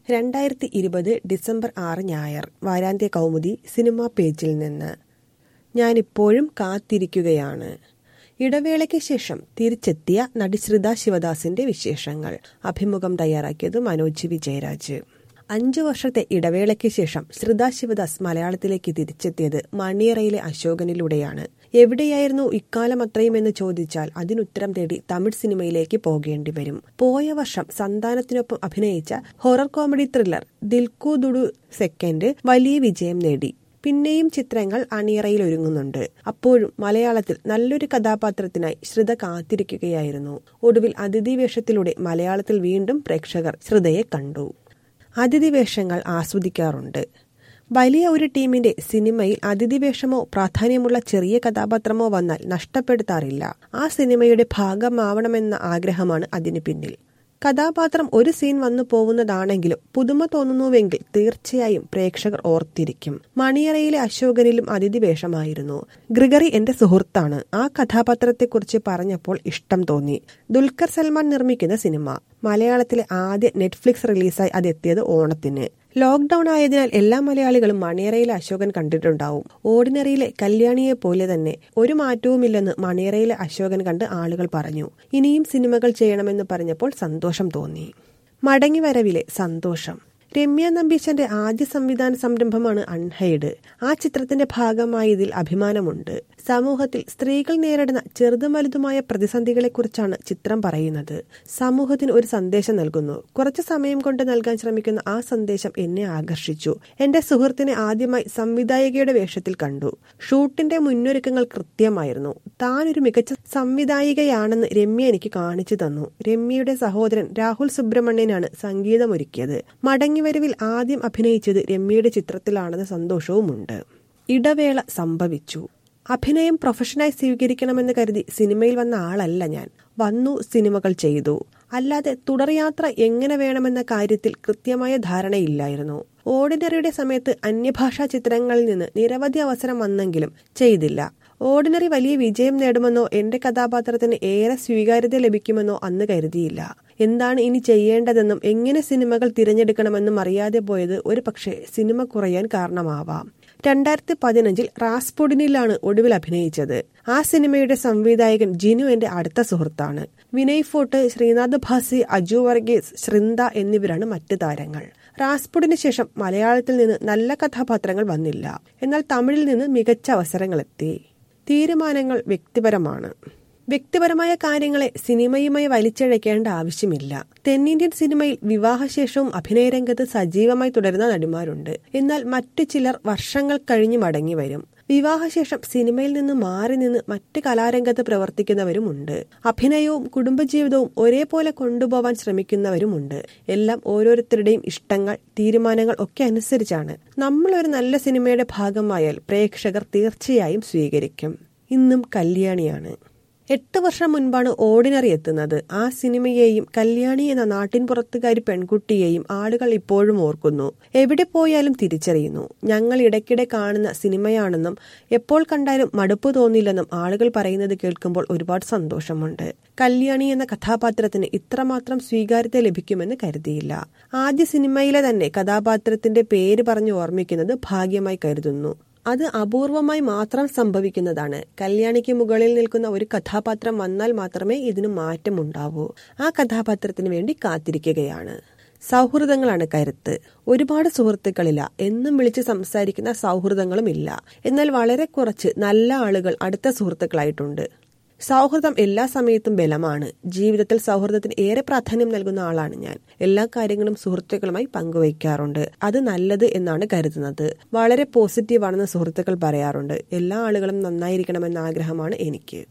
രണ്ടായിരത്തി ഇരുപത് ഡിസംബർ ആറ് ഞായർ വാരാന്ത്യ കൗമുദി സിനിമാ പേജിൽ നിന്ന് ഞാനിപ്പോഴും കാത്തിരിക്കുകയാണ് ഇടവേളയ്ക്ക് ശേഷം തിരിച്ചെത്തിയ നടി ശ്രിത ശിവദാസിന്റെ വിശേഷങ്ങൾ അഭിമുഖം തയ്യാറാക്കിയത് മനോജ് വിജയരാജ് അഞ്ചു വർഷത്തെ ഇടവേളയ്ക്ക് ശേഷം ശ്രിത ശിവദാസ് മലയാളത്തിലേക്ക് തിരിച്ചെത്തിയത് മണിയറയിലെ അശോകനിലൂടെയാണ് എവിടെയായിരുന്നു ഇക്കാലം അത്രയും എന്ന് ചോദിച്ചാൽ അതിനുത്തരം തേടി തമിഴ് സിനിമയിലേക്ക് പോകേണ്ടി വരും പോയ വർഷം സന്താനത്തിനൊപ്പം അഭിനയിച്ച horror comedy thriller Dhilluku Dhuddu second വലിയ വിജയം നേടി പിന്നെയും ചിത്രങ്ങൾ അണിയറയിൽ ഒരുങ്ങുന്നുണ്ട് അപ്പോഴും മലയാളത്തിൽ നല്ലൊരു കഥാപാത്രത്തിനായി ശ്രിത കാത്തിരിക്കുകയായിരുന്നു ഒടുവിൽ അതിഥി വേഷത്തിലൂടെ മലയാളത്തിൽ വീണ്ടും പ്രേക്ഷകർ ശ്രിതയെ കണ്ടു അതിഥി വേഷങ്ങൾ ആസ്വദിക്കാറുണ്ട് വലിയ ഒരു ടീമിന്റെ സിനിമയിൽ അതിഥി വേഷമോ പ്രാധാന്യമുള്ള ചെറിയ കഥാപാത്രമോ വന്നാൽ നഷ്ടപ്പെടുത്താറില്ല ആ സിനിമയുടെ ഭാഗമാവണമെന്ന ആഗ്രഹമാണ് അതിനു പിന്നിൽ കഥാപാത്രം ഒരു സീൻ വന്നു പോകുന്നതാണെങ്കിലും പുതുമ തോന്നുന്നുവെങ്കിൽ തീർച്ചയായും പ്രേക്ഷകർ ഓർത്തിരിക്കും മണിയറയിലെ അശോകനിലും അതിഥി വേഷമായിരുന്നു ഗ്രിഗറി എന്റെ സുഹൃത്താണ് ആ കഥാപാത്രത്തെക്കുറിച്ച് പറഞ്ഞപ്പോൾ ഇഷ്ടം തോന്നി ദുൽഖർ സൽമാൻ നിർമ്മിക്കുന്ന സിനിമ മലയാളത്തിലെ ആദ്യ നെറ്റ്ഫ്ലിക്സ് റിലീസായി അതെത്തിയത് ഓണത്തിന് ലോക്ക്ഡൌൺ ആയതിനാൽ എല്ലാ മലയാളികളും മണിയറയിലെ അശോകൻ കണ്ടിട്ടുണ്ടാവും ഓർഡിനറിയിലെ കല്യാണിയെ പോലെ തന്നെ ഒരു മാറ്റവുമില്ലെന്ന് മണിയറയിലെ അശോകൻ കണ്ട് ആളുകൾ പറഞ്ഞു ഇനിയും സിനിമകൾ ചെയ്യണമെന്ന് പറഞ്ഞപ്പോൾ സന്തോഷം തോന്നി മടങ്ങിവരവിലെ സന്തോഷം രമ്യ നമ്പീശന്റെ ആദ്യ സംവിധാന സംരംഭമാണ് അൺഹൈഡ് ആ ചിത്രത്തിന്റെ ഭാഗമായി ഇതിൽ അഭിമാനമുണ്ട് സമൂഹത്തിൽ സ്ത്രീകൾ നേരിടുന്ന ചെറുതും വലുതുമായ പ്രതിസന്ധികളെക്കുറിച്ചാണ് ചിത്രം പറയുന്നത് സമൂഹത്തിന് ഒരു സന്ദേശം നൽകുന്നു കുറച്ചു സമയം കൊണ്ട് നൽകാൻ ശ്രമിക്കുന്ന ആ സന്ദേശം എന്നെ ആകർഷിച്ചു എന്റെ സുഹൃത്തിനെ ആദ്യമായി സംവിധായകയുടെ വേഷത്തിൽ കണ്ടു ഷൂട്ടിന്റെ മുന്നൊരുക്കങ്ങൾ കൃത്യമായിരുന്നു താൻ ഒരു മികച്ച സംവിധായികയാണെന്ന് രമ്യ എനിക്ക് കാണിച്ചു തന്നു രമ്യയുടെ സഹോദരൻ രാഹുൽ സുബ്രഹ്മണ്യനാണ് സംഗീതമൊരുക്കിയത് മടങ്ങിവരവിൽ ആദ്യം അഭിനയിച്ചത് രമ്യയുടെ ചിത്രത്തിലാണെന്ന സന്തോഷവുമുണ്ട് ഇടവേള സംഭവിച്ചു അഭിനയം പ്രൊഫഷനായി സ്വീകരിക്കണമെന്ന് കരുതി സിനിമയിൽ വന്ന ആളല്ല ഞാൻ വന്നു സിനിമകൾ ചെയ്തു അല്ലാതെ തുടർയാത്ര എങ്ങനെ വേണമെന്ന കാര്യത്തിൽ കൃത്യമായ ധാരണയില്ലായിരുന്നു ഓർഡിനറിയുടെ സമയത്ത് അന്യഭാഷാ ചിത്രങ്ങളിൽ നിന്ന് നിരവധി അവസരം വന്നെങ്കിലും ചെയ്തില്ല ഓർഡിനറി വലിയ വിജയം നേടുമെന്നോ എന്റെ കഥാപാത്രത്തിന് ഏറെ സ്വീകാര്യത ലഭിക്കുമെന്നോ അന്ന് കരുതിയില്ല എന്താണ് ഇനി ചെയ്യേണ്ടതെന്നും എങ്ങനെ സിനിമകൾ തിരഞ്ഞെടുക്കണമെന്നും അറിയാതെ പോയത് ഒരു പക്ഷേ സിനിമ കുറയാൻ കാരണമാവാം രണ്ടായിരത്തി പതിനഞ്ചിൽ റാസ്പുഡിനിലാണ് ഒടുവിൽ അഭിനയിച്ചത് ആ സിനിമയുടെ സംവിധായകൻ ജിനു എന്റെ അടുത്ത സുഹൃത്താണ് വിനയ് ഫോർട്ട് ശ്രീനാഥ് ഭാസി അജു വർഗീസ് ശൃന്ദ എന്നിവരാണ് മറ്റ് താരങ്ങൾ റാസ്പുഡിന് ശേഷം മലയാളത്തിൽ നിന്ന് നല്ല കഥാപാത്രങ്ങൾ വന്നില്ല എന്നാൽ തമിഴിൽ നിന്ന് മികച്ച അവസരങ്ങളെത്തി തീരുമാനങ്ങൾ വ്യക്തിപരമാണ് വ്യക്തിപരമായ കാര്യങ്ങളെ സിനിമയുമായി വലിച്ചിഴക്കേണ്ട ആവശ്യമില്ല തെന്നിന്ത്യൻ സിനിമയിൽ വിവാഹശേഷവും അഭിനയരംഗത്ത് സജീവമായി തുടരുന്ന നടിമാരുണ്ട് എന്നാൽ മറ്റു ചിലർ വർഷങ്ങൾ കഴിഞ്ഞ് മടങ്ങി വരും വിവാഹശേഷം സിനിമയിൽ നിന്ന് മാറി നിന്ന് മറ്റ് കലാരംഗത്ത് പ്രവർത്തിക്കുന്നവരുമുണ്ട് അഭിനയവും കുടുംബജീവിതവും ഒരേപോലെ കൊണ്ടുപോവാൻ ശ്രമിക്കുന്നവരുമുണ്ട് എല്ലാം ഓരോരുത്തരുടെയും ഇഷ്ടങ്ങൾ തീരുമാനങ്ങൾ ഒക്കെ അനുസരിച്ചാണ് നമ്മൾ ഒരു നല്ല സിനിമയുടെ ഭാഗമായാൽ പ്രേക്ഷകർ തീർച്ചയായും സ്വീകരിക്കും ഇന്നും കല്യാണിയാണ് എട്ട് വർഷം മുൻപാണ് ഓർഡിനറി എത്തുന്നത് ആ സിനിമയെയും കല്യാണി എന്ന നാട്ടിൻ പുറത്തുകാരി പെൺകുട്ടിയെയും ആളുകൾ ഇപ്പോഴും ഓർക്കുന്നു എവിടെ പോയാലും തിരിച്ചറിയുന്നു ഞങ്ങൾ ഇടയ്ക്കിടെ കാണുന്ന സിനിമയാണെന്നും എപ്പോൾ കണ്ടാലും മടുപ്പ് തോന്നില്ലെന്നും ആളുകൾ പറയുന്നത് കേൾക്കുമ്പോൾ ഒരുപാട് സന്തോഷമുണ്ട് കല്യാണി എന്ന കഥാപാത്രത്തിന് ഇത്രമാത്രം സ്വീകാര്യത ലഭിക്കുമെന്ന് കരുതിയില്ല ആദ്യ സിനിമയിലെ തന്നെ കഥാപാത്രത്തിന്റെ പേര് പറഞ്ഞു ഓർമ്മിക്കുന്നത് ഭാഗ്യമായി കരുതുന്നു അത് അപൂർവമായി മാത്രം സംഭവിക്കുന്നതാണ് കല്യാണിക്ക് മുകളിൽ നിൽക്കുന്ന ഒരു കഥാപാത്രം വന്നാൽ മാത്രമേ ഇതിന് മാറ്റമുണ്ടാവൂ ആ കഥാപാത്രത്തിന് വേണ്ടി കാത്തിരിക്കുകയാണ് സൗഹൃദങ്ങളാണ് കരുത്ത് ഒരുപാട് സുഹൃത്തുക്കളില്ല എന്നും വിളിച്ച് സംസാരിക്കുന്ന സൗഹൃദങ്ങളും ഇല്ല എന്നാൽ വളരെ കുറച്ച് നല്ല ആളുകൾ അടുത്ത സുഹൃത്തുക്കളായിട്ടുണ്ട് സൗഹൃദം എല്ലാ സമയത്തും ബലമാണ് ജീവിതത്തിൽ സൗഹൃദത്തിന് ഏറെ പ്രാധാന്യം നൽകുന്ന ആളാണ് ഞാൻ എല്ലാ കാര്യങ്ങളും സുഹൃത്തുക്കളുമായി പങ്കുവയ്ക്കാറുണ്ട് അത് നല്ലത് എന്നാണ് കരുതുന്നത് വളരെ പോസിറ്റീവാണെന്ന് സുഹൃത്തുക്കൾ പറയാറുണ്ട് എല്ലാ ആളുകളും നന്നായിരിക്കണമെന്ന ആഗ്രഹമാണ് എനിക്ക്